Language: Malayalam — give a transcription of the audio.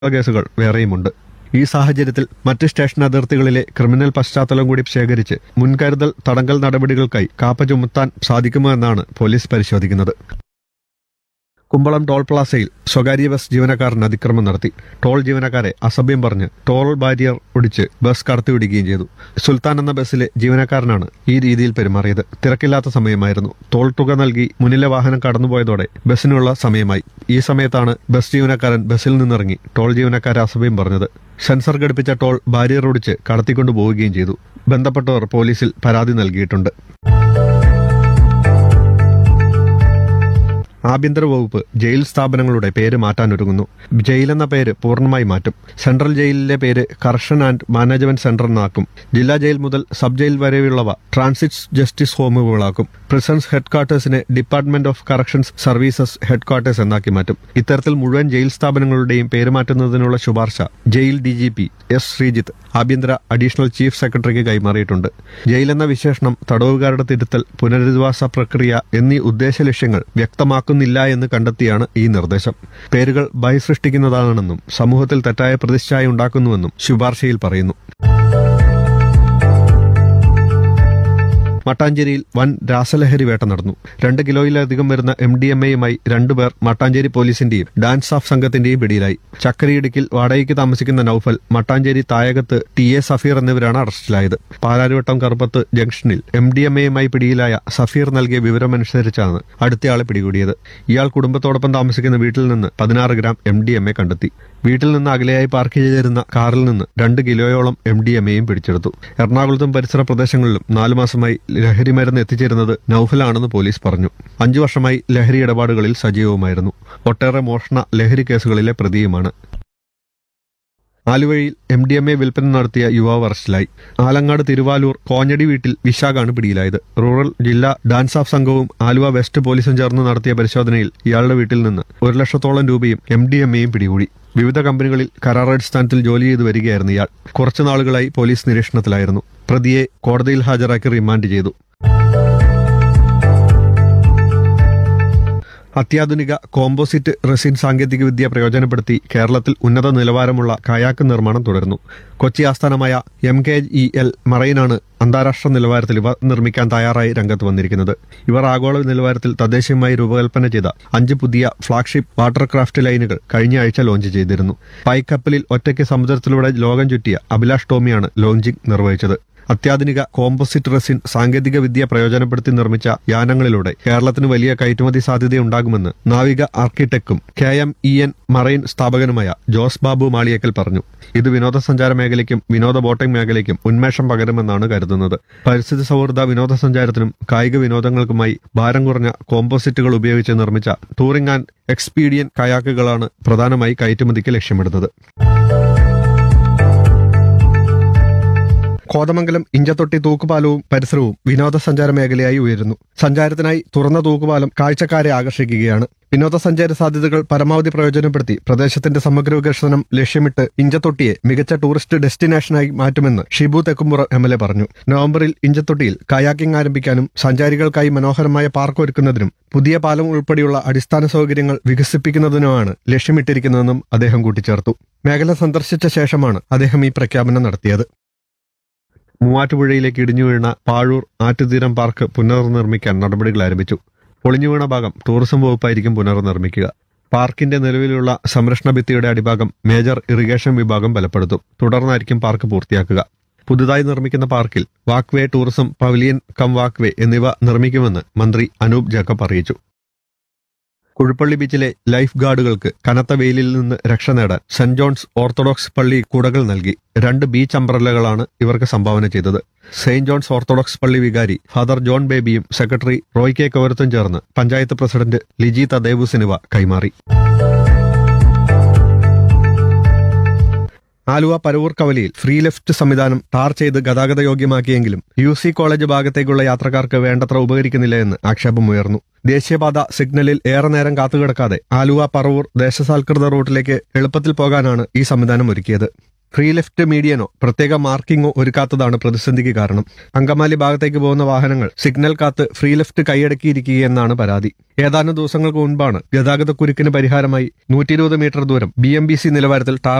കേസുകൾ വേറെയുമുണ്ട് ഈ സാഹചര്യത്തിൽ മറ്റ് സ്റ്റേഷൻ അതിർത്തികളിലെ ക്രിമിനൽ പശ്ചാത്തലം കൂടി ശേഖരിച്ച് മുൻകരുതൽ തടങ്കൽ നടപടികൾക്കായി കാപ്പ ചുമത്താൻ സാധിക്കുമോ എന്നാണ് പോലീസ് പരിശോധിക്കുന്നത് കുമ്പളം ടോൾ പ്ലാസയിൽ സ്വകാര്യ ബസ് ജീവനക്കാരൻ അതിക്രമം നടത്തി ടോൾ ജീവനക്കാരെ അസഭ്യം പറഞ്ഞ് ടോൾ ബാരിയർ ഒടിച്ച് ബസ് കടത്തിവിടുകയും ചെയ്തു സുൽത്താൻ എന്ന ബസ്സിലെ ജീവനക്കാരനാണ് ഈ രീതിയിൽ പെരുമാറിയത് തിരക്കില്ലാത്ത സമയമായിരുന്നു ടോൾ തുക നൽകി മുന്നിലെ വാഹനം കടന്നുപോയതോടെ ബസ്സിനുള്ള സമയമായി ഈ സമയത്താണ് ബസ് ജീവനക്കാരൻ ബസ്സിൽ നിന്നിറങ്ങി ടോൾ ജീവനക്കാരെ അസഭ്യം പറഞ്ഞത് സെൻസർ ഘടിപ്പിച്ച ടോൾ ബാരിയർ ഒടിച്ച് കടത്തിക്കൊണ്ടു പോവുകയും ചെയ്തു ബന്ധപ്പെട്ടവർ പോലീസിൽ പരാതി നൽകിയിട്ടുണ്ട് ആഭ്യന്തര വകുപ്പ് ജയിൽ സ്ഥാപനങ്ങളുടെ പേര് മാറ്റാനൊരുങ്ങുന്നു ജയിൽ എന്ന പേര് പൂർണ്ണമായി മാറ്റും സെൻട്രൽ ജയിലിലെ പേര് കറക്ഷൻ ആൻഡ് മാനേജ്മെന്റ് സെന്റർ എന്നാക്കും ജില്ലാ ജയിൽ മുതൽ സബ് ജയിൽ വരെയുള്ളവ ട്രാൻസിറ്റ് ജസ്റ്റിസ് ഹോമുകളാക്കും പ്രിസൺസ് ഹെഡ്ക്വാർട്ടേഴ്സിനെ department of corrections services headquarters എന്നാക്കി മാറ്റും ഇത്തരത്തിൽ മുഴുവൻ ജയിൽ സ്ഥാപനങ്ങളുടെയും പേര് മാറ്റുന്നതിനുള്ള ശുപാർശ jail D G P S Sreejith ആഭ്യന്തര അഡീഷണൽ ചീഫ് സെക്രട്ടറിക്ക് കൈമാറിയിട്ടുണ്ട് ജയിൽ എന്ന വിശേഷണം തടവുകാരുടെ തിരുത്തൽ പുനരധിവാസ പ്രക്രിയ എന്നീ ഉദ്ദേശ ലക്ഷ്യങ്ങൾ വ്യക്തമാക്കുന്നില്ല എന്ന് കണ്ടെത്തിയാണ് ഈ നിർദ്ദേശം പേരുകൾ ബഹിസൃഷ്ടിക്കുന്നതാണെന്നും സമൂഹത്തിൽ തെറ്റായ പ്രതിച്ഛായ ഉണ്ടാക്കുന്നുവെന്നും ശുപാർശയിൽ പറയുന്നു മട്ടാഞ്ചേരിയിൽ വൻ രാസലഹരി വേട്ട നടന്നു രണ്ട് കിലോയിലധികം വരുന്ന എം ഡി എം എയുമായി രണ്ടുപേർ മട്ടാഞ്ചേരി പോലീസിന്റെയും ഡാൻസ് ഓഫ് സംഘത്തിന്റെയും പിടിയിലായി ചക്കരയിടുക്കിൽ വാടകയ്ക്ക് താമസിക്കുന്ന നൌഫൽ മട്ടാഞ്ചേരി തായകത്ത് ടി എ സഫീർ എന്നിവരാണ് അറസ്റ്റിലായത് പാലാരിവട്ടം കറുപ്പത്ത് ജംഗ്ഷനിൽ എം ഡി എം എയുമായി പിടിയിലായ സഫീർ നൽകിയ വിവരമനുസരിച്ചാണ് അടുത്തയാളെ പിടികൂടിയത് ഇയാൾ കുടുംബത്തോടൊപ്പം താമസിക്കുന്ന വീട്ടിൽ നിന്ന് പതിനാറ് gram M D M A കണ്ടെത്തി വീട്ടിൽ നിന്ന് അകലെയായി പാർക്ക് ചെയ്തിരുന്ന കാറിൽ നിന്ന് രണ്ട് കിലോയോളം എം ഡി എം എയും പിടിച്ചെടുത്തു എറണാകുളത്തും പരിസര പ്രദേശങ്ങളിലും നാലു മാസമായി ലഹരി മരുന്ന് എത്തിച്ചേരുന്നത് നൌഫലാണെന്ന് പോലീസ് പറഞ്ഞു അഞ്ചു വർഷമായി ലഹരി ഇടപാടുകളിൽ സജീവമായിരുന്നു ഒട്ടേറെ മോഷണ ലഹരി കേസുകളിലെ പ്രതിയുമാണ് ആലുവയിൽ എം ഡി എം എ വിൽപ്പന നടത്തിയ യുവാവ് അറസ്റ്റിലായി ആലങ്ങാട് തിരുവാലൂർ കോഞ്ഞടി വീട്ടിൽ വിശാഖാണ് പിടിയിലായത് റൂറൽ ജില്ലാ ഡാൻസ് ഓഫ് സംഘവും ആലുവ വെസ്റ്റ് പോലീസും ചേർന്ന് നടത്തിയ പരിശോധനയിൽ ഇയാളുടെ വീട്ടിൽ നിന്ന് ഒരു ലക്ഷത്തോളം രൂപയും എം ഡി എം എയും പിടികൂടി വിവിധ കമ്പനികളിൽ കരാറടിസ്ഥാനത്തിൽ ജോലി ചെയ്തു വരികയായിരുന്നു ഇയാൾ കുറച്ചു നാളുകളായി പോലീസ് നിരീക്ഷണത്തിലായിരുന്നു പ്രതിയെ കോടതിയിൽ ഹാജരാക്കി റിമാൻഡ് ചെയ്തു അത്യാധുനിക കോമ്പോസിറ്റ് റെസിൻ സാങ്കേതികവിദ്യ പ്രയോജനപ്പെടുത്തി കേരളത്തിൽ ഉന്നത നിലവാരമുള്ള കയാക്ക് നിർമ്മാണം തുടരുന്നു കൊച്ചി ആസ്ഥാനമായ എം കെ ഇ എൽ മറൈനാണ് അന്താരാഷ്ട്ര നിലവാരത്തിൽ ഇവ നിർമ്മിക്കാൻ തയ്യാറായി രംഗത്ത് വന്നിരിക്കുന്നത് ഇവർ ആഗോള നിലവാരത്തിൽ തദ്ദേശീയമായി രൂപകൽപ്പന ചെയ്ത അഞ്ച് പുതിയ ഫ്ളാഗ്ഷിപ്പ് വാട്ടർക്രാഫ്റ്റ് ലൈനുകൾ കഴിഞ്ഞ ആഴ്ച ലോഞ്ച് ചെയ്തിരുന്നു പൈക്കപ്പലിൽ ഒറ്റയ്ക്ക് സമുദ്രത്തിലൂടെ ലോകം ചുറ്റിയ അഭിലാഷ് ടോമിയാണ് ലോഞ്ചിംഗ് നിർവഹിച്ചത് അത്യാധുനിക കോമ്പോസിറ്റ് റെസിൻ സാങ്കേതിക വിദ്യ പ്രയോജനപ്പെടുത്തി നിർമ്മിച്ച യാനങ്ങളിലൂടെ കേരളത്തിന് വലിയ കയറ്റുമതി സാധ്യതയുണ്ടാകുമെന്ന് നാവിക ആർക്കിടെക്റ്റും K M E N marine സ്ഥാപകനുമായ ജോസ് ബാബു മാളിയേക്കൽ പറഞ്ഞു ഇത് വിനോദസഞ്ചാര മേഖലയ്ക്കും വിനോദ ബോട്ടിംഗ് മേഖലയ്ക്കും ഉന്മേഷം പകരുമെന്നാണ് കരുതുന്നത് പരിസ്ഥിതി സൗഹൃദ വിനോദസഞ്ചാരത്തിനും കായിക വിനോദങ്ങൾക്കുമായി ഭാരം കുറഞ്ഞ കോമ്പോസിറ്റുകൾ ഉപയോഗിച്ച് നിർമ്മിച്ച ടൂറിംഗ് ആൻഡ് എക്സ്പീഡിയൻ കയാക്കുകളാണ് പ്രധാനമായി കയറ്റുമതിക്ക് ലക്ഷ്യമിടുന്നത് കോതമംഗലം ഇഞ്ചത്തൊട്ടി തൂക്കുപാലവും പരിസരവും വിനോദസഞ്ചാര മേഖലയായി ഉയരുന്നു സഞ്ചാരത്തിനായി തുറന്ന തൂക്കുപാലം കാഴ്ചക്കാരെ ആകർഷിക്കുകയാണ് വിനോദസഞ്ചാര സാധ്യതകൾ പരമാവധി പ്രയോജനപ്പെടുത്തി പ്രദേശത്തിന്റെ സമഗ്ര വികസനം ലക്ഷ്യമിട്ട് ഇഞ്ചത്തൊട്ടിയെ മികച്ച ടൂറിസ്റ്റ് ഡെസ്റ്റിനേഷനായി മാറ്റുമെന്ന് Shibu Thekkumpuram M L A പറഞ്ഞു നവംബറിൽ ഇഞ്ചത്തൊട്ടിയിൽ കയാക്കിംഗ് ആരംഭിക്കാനും സഞ്ചാരികൾക്കായി മനോഹരമായ പാർക്ക് ഒരുക്കുന്നതിനും പുതിയ പാലം ഉൾപ്പെടെയുള്ള അടിസ്ഥാന സൗകര്യങ്ങൾ വികസിപ്പിക്കുന്നതിനുമാണ് ലക്ഷ്യമിട്ടിരിക്കുന്നതെന്നും അദ്ദേഹം കൂട്ടിച്ചേർത്തു മേഖല സന്ദർശിച്ച ശേഷമാണ് അദ്ദേഹം ഈ പ്രഖ്യാപനം നടത്തിയത് മൂവാറ്റുപുഴയിലേക്ക് ഇടിഞ്ഞു വീണ പാഴൂർ ആറ്റുതീരം പാർക്ക് പുനർനിർമ്മിക്കാൻ നടപടികൾ ആരംഭിച്ചു പൊളിഞ്ഞു വീണ ഭാഗം ടൂറിസം വകുപ്പായിരിക്കും പുനർനിർമ്മിക്കുക പാർക്കിന്റെ നിലവിലുള്ള സംരക്ഷണ ഭിത്തിയുടെ അടിഭാഗം മേജർ ഇറിഗേഷൻ വിഭാഗം ബലപ്പെടുത്തും തുടർന്നായിരിക്കും പാർക്ക് പൂർത്തിയാക്കുക പുതുതായി നിർമ്മിക്കുന്ന പാർക്കിൽ walkway tourism pavilion cum walkway എന്നിവ നിർമ്മിക്കുമെന്ന് മന്ത്രി അനൂപ് ജേക്കബ് അറിയിച്ചു കുഴുപ്പള്ളി ബീച്ചിലെ ലൈഫ് ഗാർഡുകൾക്ക് കനത്ത വെയിലിൽ നിന്ന് രക്ഷ നേടാൻ സെന്റ് ജോൺസ് ഓർത്തഡോക്സ് പള്ളി കുടകൾ നൽകി രണ്ട് ബീച്ച് അംബ്രല്ലകളാണ് ഇവർക്ക് സംഭാവന ചെയ്തത് സെയിന്റ് ജോൺസ് ഓർത്തഡോക്സ് പള്ളി വികാരി ഫാദർ ജോൺ ബേബിയും സെക്രട്ടറി റോയ് കെ കവരത്തും ചേർന്ന് പഞ്ചായത്ത് പ്രസിഡന്റ് ലിജി തദേവുസിനിവ കൈമാറി ആലുവ പരവൂർ കവലിയിൽ ഫ്രീ ലെഫ്റ്റ് സംവിധാനം ടാർ ചെയ്ത് ഗതാഗത യോഗ്യമാക്കിയെങ്കിലും യു സി കോളേജ് ഭാഗത്തേക്കുള്ള യാത്രക്കാർക്ക് വേണ്ടത്ര ഉപകരിക്കുന്നില്ല എന്ന് ആക്ഷേപമുയർന്നു ദേശീയപാത സിഗ്നലിൽ ഏറെ നേരം കാത്തുകിടക്കാതെ ആലുവ പറവൂർ ദേശസാൽകൃത റൂട്ടിലേക്ക് എളുപ്പത്തിൽ പോകാനാണ് ഈ സംവിധാനം ഒരുക്കിയത് ഫ്രീ ലെഫ്റ്റ് മീഡിയനോ പ്രത്യേക മാർക്കിങ്ങോ ഒരുക്കാത്തതാണ് പ്രതിസന്ധിക്ക് കാരണം അങ്കമാലി ഭാഗത്തേക്ക് പോകുന്ന വാഹനങ്ങൾ സിഗ്നൽ കാത്ത് ഫ്രീ ലെഫ്റ്റ് കൈയടക്കിയിരിക്കുകയെന്നാണ് പരാതി ഏതാനും ദിവസങ്ങൾക്ക് മുൻപാണ് ഗതാഗതക്കുരുക്കിന് പരിഹാരമായി നൂറ്റി ഇരുപത് മീറ്റർ ദൂരം ബി എം ബി സി നിലവാരത്തിൽ ടാർ